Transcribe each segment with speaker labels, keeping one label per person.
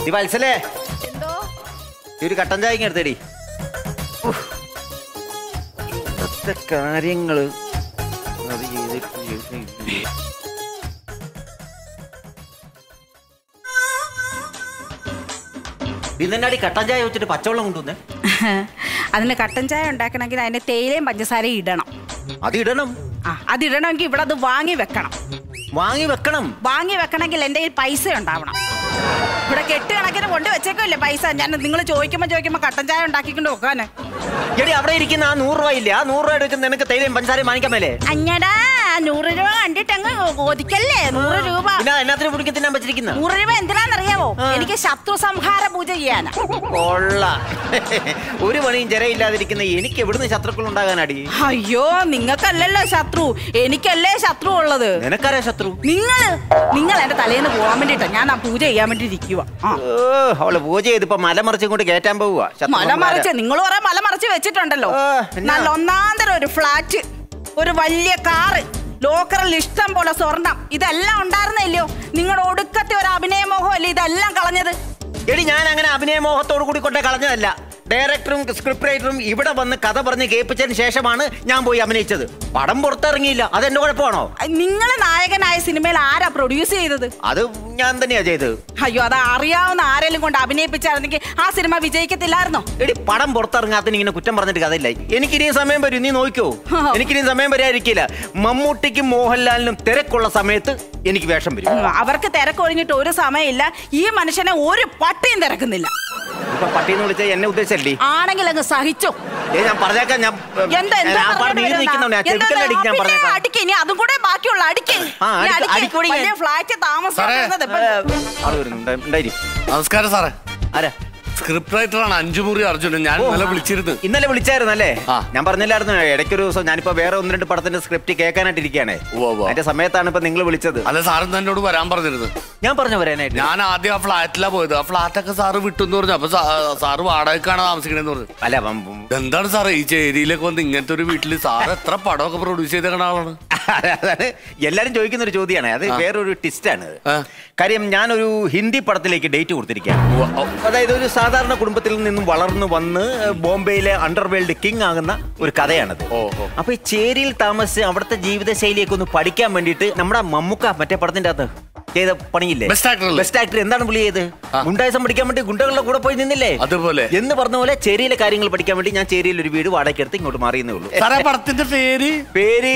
Speaker 1: നീ വത്സലേ
Speaker 2: എന്തോ
Speaker 1: ഈ ഒരു കട്ടൻ ചായ എടുത്തേടി ഉഫ്. ഇന്നത്തെ കാര്യങ്ങള് അത് ചെയ്തിട്ട് ചെയ്തിട്ട് ഇന്നെന്നാടി കട്ടൻ ചായ വെച്ചിട്ട് പച്ചവെള്ളം കൊണ്ടുവന്നേ
Speaker 2: അതിന് കട്ടൻ ചായ ഉണ്ടാക്കണമെങ്കിൽ അതിന് തേയിലയും പഞ്ചസാരയും ഇടണം
Speaker 1: അത് ഇടണം
Speaker 2: ആ അതിടണമെങ്കിൽ ഇവിടെ അത് വാങ്ങി വെക്കണം
Speaker 1: വാങ്ങി വെക്കണം
Speaker 2: വാങ്ങി വെക്കണമെങ്കിൽ എൻ്റെ കയ്യിൽ പൈസ ഉണ്ടാവണം ഇവിടെ കെട്ട് കണക്കിന് കൊണ്ട് വെച്ചേക്കല്ലേ പൈസ ഞാൻ നിങ്ങൾ ചോദിക്കുമ്പോൾ ചോദിക്കുമ്പോൾ കട്ടൻ ചായ ഉണ്ടാക്കിക്കൊണ്ട് വെക്കാന്
Speaker 1: എടി അവിടെ ഇരിക്കുന്ന ആ നൂറ് രൂപ ഇല്ലേ ആ നൂറ് രൂപ വെച്ച് നിനക്ക് തേയിലയും പഞ്ചസാരയും വാങ്ങിക്കാൻ മേലേ
Speaker 2: അഞ്ഞടാ നൂറ് രൂപ കണ്ടിട്ട് അങ്ങ് കൊതിക്കല്ലേ നൂറ് രൂപ
Speaker 1: പിന്നെ എന്നാത്തിന് പിടിക്കാൻ തിന്നാൻ വെച്ചിരിക്കുന്ന
Speaker 2: നൂറ് രൂപ എന്തിനാന്നറിയാമോ
Speaker 1: ആ.
Speaker 2: എനിക്ക് ശത്രു സംഹാര പൂജ ചെയ്യാനാ
Speaker 1: കൊള്ള ഒരു പണിയും ജരയില്ലാതിരിക്കുന്ന എനിക്ക് എവിടുന്ന് ശത്രുക്കൾ ഉണ്ടാകാനടി
Speaker 2: അയ്യോ നിങ്ങൾക്കല്ലല്ലോ ശത്രു എനിക്കല്ലേ ശത്രു ഉള്ളത്
Speaker 1: നിനക്കാരാ ശത്രു
Speaker 2: നിങ്ങള് നിങ്ങൾ എന്റെ തലേന്ന് പോകാൻ വേണ്ടിട്ടാ ഞാൻ ആ പൂജ ചെയ്യാൻ വേണ്ടി ഇരിക്കുക
Speaker 1: ഓ, അവള് പൂജ ചെയ്ത് ഇപ്പൊ മലമറിച്ചും കൊണ്ട് കയറ്റാൻ പോവുക
Speaker 2: മല മറിച്ച് നിങ്ങൾ കുറെ മല മറിച്ച് വെച്ചിട്ടുണ്ടല്ലോ
Speaker 1: ആ, എന്നാ?
Speaker 2: നല്ല ഒന്നാന്തരം ഒരു ഫ്ലാറ്റ് ഒരു വലിയ കാറ് ലോക്കറിൽ ഇഷ്ടം പോലെ സ്വർണം ഇതെല്ലാം ഉണ്ടായിരുന്നില്ലയോ നിങ്ങളുടെ ഒടുക്കത്തെ ഒരു അഭിനയമോഹം അല്ലേ ഇതെല്ലാം കളഞ്ഞത്
Speaker 1: എടി ഞാൻ അങ്ങനെ അഭിനയമോഹത്തോടു കൂടി കൊണ്ടേ കളഞ്ഞതല്ല ഡയറക്ടറും സ്ക്രിപ്റ്റ് റൈറ്ററും ഇവിടെ വന്ന് കഥ പറഞ്ഞ് കേൾപ്പിച്ചതിന് ശേഷമാണ് ഞാൻ പോയി അഭിനയിച്ചത് പടം പുറത്തിറങ്ങിയില്ല അതെന്റെ കുഴപ്പമാണോ
Speaker 2: നിങ്ങൾ നായകനായ സിനിമയിൽ ആരാ പ്രൊഡ്യൂസ് ചെയ്തത്
Speaker 1: അത് ഞാൻ തന്നെയാ ചെയ്തത്
Speaker 2: അയ്യോ അത് അറിയാവുന്ന ആരെങ്കിലും കൊണ്ട് അഭിനയിപ്പിച്ചായിരുന്നെങ്കിൽ ആ സിനിമ വിജയിക്കത്തില്ലായിരുന്നോ
Speaker 1: എടി പടം പുറത്തിറങ്ങാത്തതിന് ഇങ്ങനെ കുറ്റം പറഞ്ഞിട്ട് കഥയില്ല എനിക്കിനിയും സമയം വരും നീ നോക്കിയോ എനിക്കിനിയും സമയം വരാതിരിക്കില്ല മമ്മൂട്ടിക്കും മോഹൻലാലിനും തിരക്കുള്ള സമയത്ത് എനിക്ക് വേഷം വരും
Speaker 2: ഉം, അവർക്ക് തിരക്കൊഴിഞ്ഞിട്ട് ഒരു സമയമില്ല ഈ മനുഷ്യനെ ഒരു പട്ടിയും തിരക്കുന്നില്ല
Speaker 1: ഇപ്പൊ പട്ടീന്ന് വിളിച്ച എന്നെ ഉദ്ദേശിച്ചല്ലേ
Speaker 2: ആണെങ്കിൽ അങ്ങ് സഹിച്ചോ
Speaker 1: ഏ ഞാൻ പറഞ്ഞേക്കാം ഞാൻ
Speaker 2: എന്താ എന്താ
Speaker 1: ഞാൻ
Speaker 2: പറഞ്ഞോണ്ട്
Speaker 1: പറഞ്ഞ്
Speaker 2: വരുന്നേ?
Speaker 1: നിൽക്കുന്നുണ്ട് ഞാൻ
Speaker 2: എന്താ
Speaker 1: ചെവിക്കല്ലടിക്ക് ഞാൻ
Speaker 2: പിന്നെ
Speaker 1: പറഞ്ഞേക്കാം
Speaker 2: അടിക്ക് ഇനി അതും കൂടെ ബാക്കിയുള്ള അടിക്ക്
Speaker 1: ആ,
Speaker 2: ഇനി
Speaker 1: അടിക്ക്,
Speaker 2: അടിക്ക്.
Speaker 1: അടിക്കൂടി ഞാൻ.
Speaker 2: വലിയ ഫ്ലാറ്റ് താമസം
Speaker 3: സാറേ.
Speaker 2: വരുന്നത് ഇപ്പൊ-
Speaker 1: ആള് വരുന്നുണ്ട് ഉണ്ടായി
Speaker 3: നമസ്കാരം സാറേ
Speaker 1: ആരാ
Speaker 3: സ്ക്രിപ്റ്റ് റൈറ്ററാണ് അഞ്ചുമുറി അർജുനൻ ഞാൻ ഇന്നലെ വിളിച്ചിരുന്നു
Speaker 1: ഇന്നലെ വിളിച്ചായിരുന്നല്ലേ
Speaker 3: ആ.
Speaker 1: ഞാൻ പറഞ്ഞില്ലായിരുന്നു ഇടയ്ക്കൊരു ദിവസം ഞാനിപ്പോ വേറെ ഒന്ന് രണ്ട് പടത്തിന്റെ സ്ക്രിപ്റ്റ് കേൾക്കാനായിട്ട് ഇരിക്കുകയാണ്
Speaker 3: ഉവ്വ് ഉവ്വ്.
Speaker 1: അതിന്റെ സമയത്താണ് ഇപ്പൊ നിങ്ങൾ വിളിച്ചത്
Speaker 3: അല്ല സാറും എന്നോട് വരാൻ പറഞ്ഞിരുന്നു
Speaker 1: ഞാൻ പറഞ്ഞു വരാനായിട്ട്
Speaker 3: ഞാൻ ആദ്യം ആ ഫ്ലാറ്റിലാ പോയത് ആ ഫ്ലാറ്റൊക്കെ സാറ് വിട്ടെന്ന് പറഞ്ഞു അപ്പൊ സാ- സാറ് വാടകയ്ക്കാണ് താമസിക്കണേന്ന് പറഞ്ഞു
Speaker 1: അല്ല അപ്പം, ഉം,
Speaker 3: എന്താണ് സാറേ ഈ ചേരിയിലേക്ക് വന്ന് ഇങ്ങനത്തെ ഒരു വീട്ടിൽ സാറ് എത്ര പടമൊക്കെ പ്രൊഡ്യൂസ് ചെയ്തേക്കണ ആളാണ്
Speaker 1: അതാണ് എല്ലാരും ചോദിക്കുന്ന ഒരു ചോദ്യമാണ് അത് വേറൊരു ടിസ്റ്റാണ്
Speaker 3: ആ.
Speaker 1: കാര്യം ഞാനൊരു ഹിന്ദി പടത്തിലേക്ക് ഡേറ്റ് കൊടുത്തിരിക്കുകയാണ്
Speaker 3: ഉവ്വ്. ഓ,
Speaker 1: അതായത് ഒരു സാധാരണ കുടുംബത്തിൽ നിന്നും വളർന്നു വന്ന് ബോംബെയിലെ അണ്ടർവേൾഡ് കിങ് ആകുന്ന ഒരു കഥയാണത്
Speaker 3: ഓ, ഓ.
Speaker 1: അപ്പൊ ഈ ചേരിയിൽ താമസിച്ച് അവിടുത്തെ ജീവിത ശൈലിയൊക്കെ ഒന്ന് പഠിക്കാൻ വേണ്ടിയിട്ട് നമ്മുടെ മമ്മുക്ക മറ്റേ പടത്തിന്റെ അകത്ത് ചെയ്ത പണിയില്ലേ
Speaker 3: Best actor അല്ലേ?
Speaker 1: ബെസ്റ്റ് ആക്ടർ എന്താണ് പുള്ളി ചെയ്ത് ഗുണ്ടായസം പഠിക്കാൻ വേണ്ടി ഗുണ്ടകളുടെ കൂടെ പോയി നിന്നില്ലേ
Speaker 3: അതുപോലെ.
Speaker 1: എന്ന് പറഞ്ഞ പോലെ ചേരിയിലെ കാര്യങ്ങൾ പഠിക്കാൻ വേണ്ടി ഞാൻ ചേരിയിൽ ഒരു വീട് വാടകയ്ക്കെടുത്ത് ഇങ്ങോട്ട് മാറിയെന്നേ ഉള്ളൂ
Speaker 3: സാറേ ആ പടത്തിന്റെ പേര്
Speaker 1: പേര്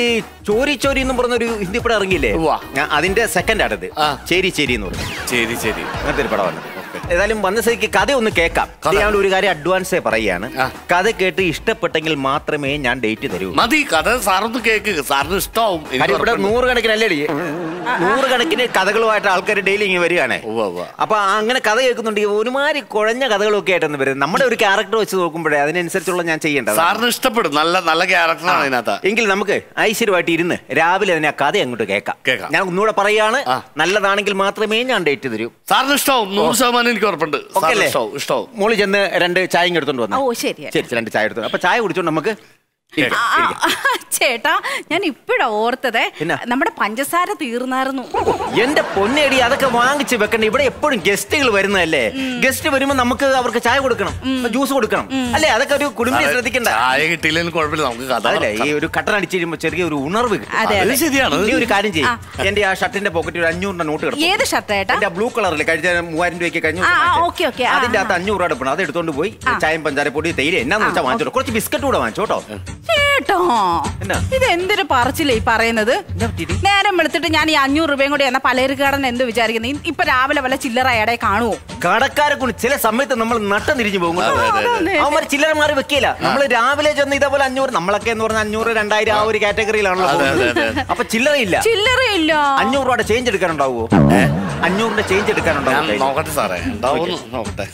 Speaker 1: ചോരി ചോരി എന്നും പറഞ്ഞൊരു ഹിന്ദി പടം ഇറങ്ങിയില്ലേ
Speaker 3: ഉവ്വ.
Speaker 1: ഞാൻ അതിന്റെ സെക്കൻഡ് ആണത്
Speaker 3: ആ.
Speaker 1: ചേരി ചേരി എന്ന് പറഞ്ഞു
Speaker 3: ശരി ശരി
Speaker 1: അങ്ങനത്തെ ഒരു പടമാണ് ഏതായാലും വന്ന സ്ഥിതിക്ക് കഥ ഒന്ന് കേൾക്കാം
Speaker 3: കഥ.
Speaker 1: ഇത് ഞാൻ ഒരു കാര്യം അഡ്വാൻസേ പറയുകയാണ്
Speaker 3: ആ.
Speaker 1: കഥ കേട്ട് ഇഷ്ടപ്പെട്ടെങ്കിൽ മാത്രമേ ഞാൻ ഡേറ്റ് തരൂ
Speaker 3: മതി കഥ സാറൊന്ന് കേക്ക് സാറിന് ഇഷ്ടാവും എനിക്ക്
Speaker 1: കാര്യം ഇവിടെ
Speaker 3: ഉറപ്പുണ്ട്.
Speaker 1: നൂറുകണക്കിന് അല്ലേ നൂറുകണക്കിന് കഥകളുമായിട്ട് ആൾക്കാർ ഡെയിലി ഇങ്ങനെ വരികയാണേ
Speaker 3: ഉവ്വ് ഉവ്വ്.
Speaker 1: അപ്പൊ അങ്ങനെ കഥ കേൾക്കുന്നുണ്ടെങ്കിൽ ഒരുമാതിരി കുഴഞ്ഞ കഥകളൊക്കെ ആയിട്ടാണ് വരുന്നത് നമ്മുടെ ഒരു ക്യാരക്ടർ വെച്ച് നോക്കുമ്പോഴേ അതിനനുസരിച്ചുള്ള ഞാൻ ചെയ്യേണ്ടത്
Speaker 3: സാറിന് ഇഷ്ടപ്പെടും നല്ല നല്ല ക്യാരക്ടറാണ് അതിനകത്ത്
Speaker 1: എങ്കിൽ നമുക്ക് ഐശ്വര്യമായിട്ട് ഇരുന്ന് രാവിലെ തന്നെ ആ കഥ അങ്ങോട്ട് കേൾക്കാം
Speaker 3: കേൾക്കാം.
Speaker 1: ഞാൻ ഒന്നുകൂടെ പറയാണ്
Speaker 3: ആ.
Speaker 1: നല്ലതാണെങ്കിൽ മാത്രമേ ഞാൻ ഡേറ്റ് തരൂ
Speaker 3: സാറിന് ഇഷ്ടാവും നൂറ് ശതമാനം എനിക്ക് ഉറപ്പുണ്ട്
Speaker 1: ഓക്കെ
Speaker 3: സാറിന്
Speaker 1: അല്ലേ
Speaker 3: ഇഷ്ടാവും ഇഷ്ടാവും
Speaker 1: മോള് ചെന്ന് രണ്ട് ചായയും എടുത്തോണ്ട് വന്നു
Speaker 2: ഓ ശരി
Speaker 1: ശരി രണ്ട് ചായ എടുത്തു അപ്പൊ ചായ കുടിച്ചോണ്ട് നമുക്ക് ഇരിക്കാം,
Speaker 2: ആ,
Speaker 1: ഇരിക്കാം.
Speaker 2: ആ, ചേട്ടാ ഞാൻ ഇപ്പഴാ ഓർത്തത്
Speaker 1: എന്നാ?
Speaker 2: നമ്മുടെ പഞ്ചസാര തീർന്നായിരുന്നു
Speaker 1: എന്റെ പൊന്നേടി അതൊക്കെ വാങ്ങിച്ച് വെക്കണ്ട ഇവിടെ എപ്പോഴും ഗസ്റ്റുകൾ വരുന്നതല്ലേ ഗസ്റ്റ് വരുമ്പോ നമുക്ക് അവർക്ക് ചായ കൊടുക്കണം ജ്യൂസ് കൊടുക്കണം അല്ലേ അതൊക്കെ ഒരു കുടുംബം ശ്രദ്ധിക്കണ്ട
Speaker 3: ചായ കിട്ടിയില്ലെങ്കിൽ കുഴപ്പമില്ല നമുക്ക് കഥ
Speaker 1: അതല്ലേ ഈ
Speaker 3: പറക്കാം.
Speaker 1: ഒരു കട്ടൻ അടിച്ച് കഴിയുമ്പോ ചെറിയ ഒരു ഉണർവ് കിട്ടും
Speaker 2: അതെ
Speaker 3: അത്
Speaker 2: അതെ
Speaker 3: ശരിയാണ്
Speaker 1: നീ ഒരു കാര്യം ചെയ്യും എന്റെ ആ ഷർട്ടിന്റെ പോക്കറ്റിൽ ഒരു അഞ്ഞൂറിന്റെ നോട്ട് കിടക്കും
Speaker 2: ഏത് ഷർട്ട് ചേട്ടാ
Speaker 1: എന്റെ ബ്ലൂ കളറിൽ കഴിഞ്ഞ മൂവായിരം രൂപയ്ക്ക് കഴിഞ്ഞ
Speaker 2: ആ,
Speaker 1: ദിവസം
Speaker 2: ആ,
Speaker 1: വാങ്ങിച്ചേ.
Speaker 2: Okay, okay. ആ,
Speaker 1: അതിന്റെ അകത്ത്
Speaker 2: ആ.
Speaker 1: അഞ്ഞൂറ് രൂപ എടുക്കണം അത് എടുത്തോണ്ട് പോയി ചായം പഞ്ചാരപ്പൊടി തേയില എന്നാന്ന് വെച്ചാൽ വാങ്ങിച്ചോട്ടോ കുറച്ച് ബിസ്ക്കറ്റ് കൂടെ വാങ്ങിച്ചോട്ടോ
Speaker 2: ചേട്ടോ
Speaker 1: എന്നാ?
Speaker 2: ഇത് എന്തൊരു പറച്ചില്ലേ ഈ പറയുന്നത്
Speaker 1: എന്താ പറ്റിയത്?
Speaker 2: നേരം വെളുത്തിട്ട് ഞാൻ ഈ അഞ്ഞൂറ് രൂപയും കൂടി എന്ന പലചരക്കാടൻ എന്ത് വിചാരിക്കുന്നത് ഇപ്പൊ രാവിലെ വല്ല ചില്ലറ അയാടെ കാണുവോ
Speaker 1: കടക്കാരെ കൊണ്ട് ചില സമയത്ത് നമ്മൾ നട്ടം തിരിഞ്ഞു പോകും കേട്ടോ.
Speaker 3: അതെ, അതെ, അതെ.
Speaker 1: അവന്മാർ ചില്ലറ മാറി വെക്കില്ല നമ്മൾ രാവിലെ ചെന്ന് ഇതേപോലെ അഞ്ഞൂറ് നമ്മളൊക്കെ എന്ന് പറഞ്ഞാൽ അഞ്ഞൂറ് രണ്ടായിരം ആ ഒരു കാറ്റഗറിയിലാണല്ലോ
Speaker 3: അതെ, അതെ,
Speaker 1: പോകുന്നത്.
Speaker 3: അതെ.
Speaker 1: അപ്പൊ ചില്ലറയില്ല
Speaker 2: ചില്ലറയില്ല
Speaker 1: അഞ്ഞൂറ് രൂപയുടെ ചേഞ്ച് എടുക്കാനുണ്ടാവുമോ അഞ്ഞൂറിന്റെ ചേഞ്ച്
Speaker 3: ഞാൻ
Speaker 1: എടുക്കാനുണ്ടാവും
Speaker 3: നോക്കട്ടെ സാറേ ഉണ്ടാവും നോക്കട്ടെ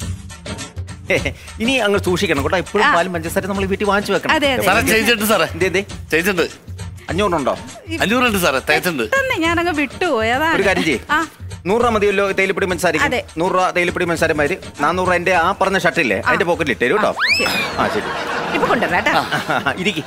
Speaker 1: ഇനി അങ്ങ് സൂക്ഷിക്കണം കേട്ടോ എപ്പോഴും
Speaker 2: ആ.
Speaker 1: പാലും പഞ്ചസാര നമ്മൾ വീട്ടിൽ വാങ്ങിച്ചു വെക്കണം
Speaker 2: അതെ, അതെ.
Speaker 3: സാറേ ചെയ്തിട്ടുണ്ട് സാറേ
Speaker 1: എന്തേ എന്തേ
Speaker 3: ചെയ്തിട്ടുണ്ട്
Speaker 1: അഞ്ഞൂറുണ്ടോ
Speaker 3: അഞ്ഞൂറുണ്ട് സാറേ തേച്ചുണ്ട്
Speaker 2: തന്നെ ഞാനങ്ങ് വിട്ടുപോയി
Speaker 1: ഒരു
Speaker 2: അതാണ്
Speaker 1: കാര്യം ചെയ്യ്
Speaker 2: ആ
Speaker 1: നൂറ് രൂപ മതിയല്ലോ തേയിലപ്പൊടി പഞ്ചസാരയ്ക്ക്
Speaker 2: അതെ.
Speaker 1: നൂറ് രൂപ തേയിലപ്പൊടി പഞ്ചസാര മതി നാനൂറ് രൂപ എന്റെ ആ പറഞ്ഞ ഷർട്ടില്ലേ അതിന്റെ പോക്കറ്റിൽ ഇട്ടേരും കേട്ടോ
Speaker 2: ശരി.
Speaker 1: ആ ശരി
Speaker 2: ഇപ്പൊ കൊണ്ടുവരാം കേട്ടോ
Speaker 1: ഇരിക്കും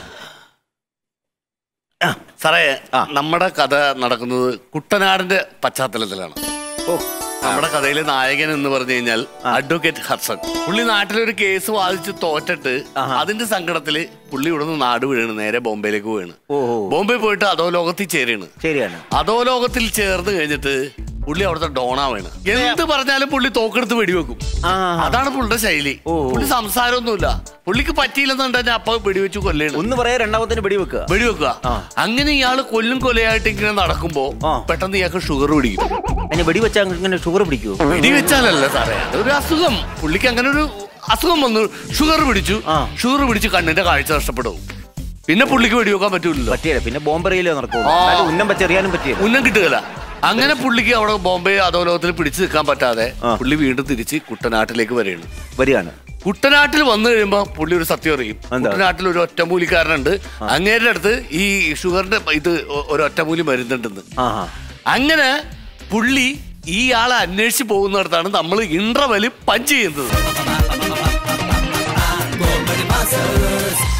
Speaker 3: സാറേ
Speaker 1: ആ.
Speaker 3: നമ്മുടെ കഥ നടക്കുന്നത് കുട്ടനാടിന്റെ പശ്ചാത്തലത്തിലാണ്
Speaker 1: ഓ
Speaker 3: നമ്മുടെ കഥയിലെ നായകൻ എന്ന് പറഞ്ഞു കഴിഞ്ഞാൽ അഡ്വക്കേറ്റ് ഹഡ്സൺ പുള്ളി നാട്ടിലൊരു കേസ് വാദിച്ച് തോറ്റിട്ട്
Speaker 1: ആഹാ.
Speaker 3: അതിന്റെ സങ്കടത്തില് പുള്ളി ഇവിടെ നിന്ന് നാട് വീണ് നേരെ ബോംബെയിലേക്ക് വീണ്
Speaker 1: ഓഹോ
Speaker 3: ബോംബെ പോയിട്ട് അതോ ലോകത്തിൽ ചേരാണ്
Speaker 1: ശരിയാണ്
Speaker 3: അതോ ലോകത്തിൽ ചേർന്ന് കഴിഞ്ഞിട്ട് പുള്ളി അവിടുത്തെ ഡോണാവാണ് എന്ത് പറഞ്ഞാലും പുള്ളി തോക്കെടുത്ത് വെടിവെക്കും
Speaker 1: ആ
Speaker 3: അതാണ് പുള്ളിയുടെ ശൈലി
Speaker 1: ഓ.
Speaker 3: പുള്ളി സംസാരമൊന്നുമില്ല പുള്ളിക്ക് പറ്റിയില്ലെന്നുണ്ടെങ്കിൽ അപ്പൊ വെടിവെച്ച് കൊല്ലേണ്
Speaker 1: ഒന്ന് പറയാ രണ്ടാമത്തിന് വെടിവെക്കുക
Speaker 3: വെടിവെക്കുക
Speaker 1: ആ.
Speaker 3: അങ്ങനെ ഇയാള് കൊല്ലും കൊലയായിട്ട് ഇങ്ങനെ നടക്കുമ്പോ
Speaker 1: ആ.
Speaker 3: പെട്ടെന്ന് ഇയാൾക്ക് ഷുഗർ പിടിക്കും
Speaker 1: അതിന് വെടിവെച്ചാൽ ഇങ്ങനെ ഷുഗർ പിടിക്കുവോ
Speaker 3: വെടിവെച്ചാലല്ല സാറേ അതൊരു അസുഖം പുള്ളിക്ക് അങ്ങനെ ഒരു അസുഖം വന്നു ഷുഗർ പിടിച്ചു
Speaker 1: ആ.
Speaker 3: ഷുഗർ പിടിച്ച് കണ്ണിന്റെ കാഴ്ച നഷ്ടപ്പെടും പിന്നെ പുള്ളിക്ക് വെടിവെക്കാൻ പറ്റൂലല്ലോ
Speaker 1: പറ്റിയല്ല പിന്നെ ബോംബെറിയിലേ നടക്കുള്ളൂ
Speaker 3: ആ.
Speaker 1: എന്നാലും ഉന്നം വെച്ചെറിയാനും പറ്റിയല്ല
Speaker 3: ഉന്നം കിട്ടുകയില്ല അങ്ങനെ പുള്ളിക്ക് അവിടെ ബോംബെ അധോലോകത്തിൽ പിടിച്ചു നിൽക്കാൻ പറ്റാതെ
Speaker 1: ആ.
Speaker 3: പുള്ളി വീണ്ടും തിരിച്ച് കുട്ടനാട്ടിലേക്ക് വരികയാണ്
Speaker 1: വരികയാണ്
Speaker 3: കുട്ടനാട്ടിൽ വന്നു കഴിയുമ്പോ പുള്ളി ഒരു സത്യം അറിയും
Speaker 1: എന്താ?
Speaker 3: കുട്ടനാട്ടിൽ ഒരു ഒറ്റമൂലിക്കാരനുണ്ട് അങ്ങേരുടെ അടുത്ത് ഈ ഷുഗറിന്റെ ഇത് ഒ- ഒരു ഒറ്റമൂലി മരുന്നുണ്ടെന്ന്
Speaker 1: ആഹാ
Speaker 3: അങ്ങനെ പുള്ളി ഈ ആളെ അന്വേഷിച്ച് പോകുന്നിടത്താണ് നമ്മൾ ഇന്റർവെല് പഞ്ച് ചെയ്യുന്നത്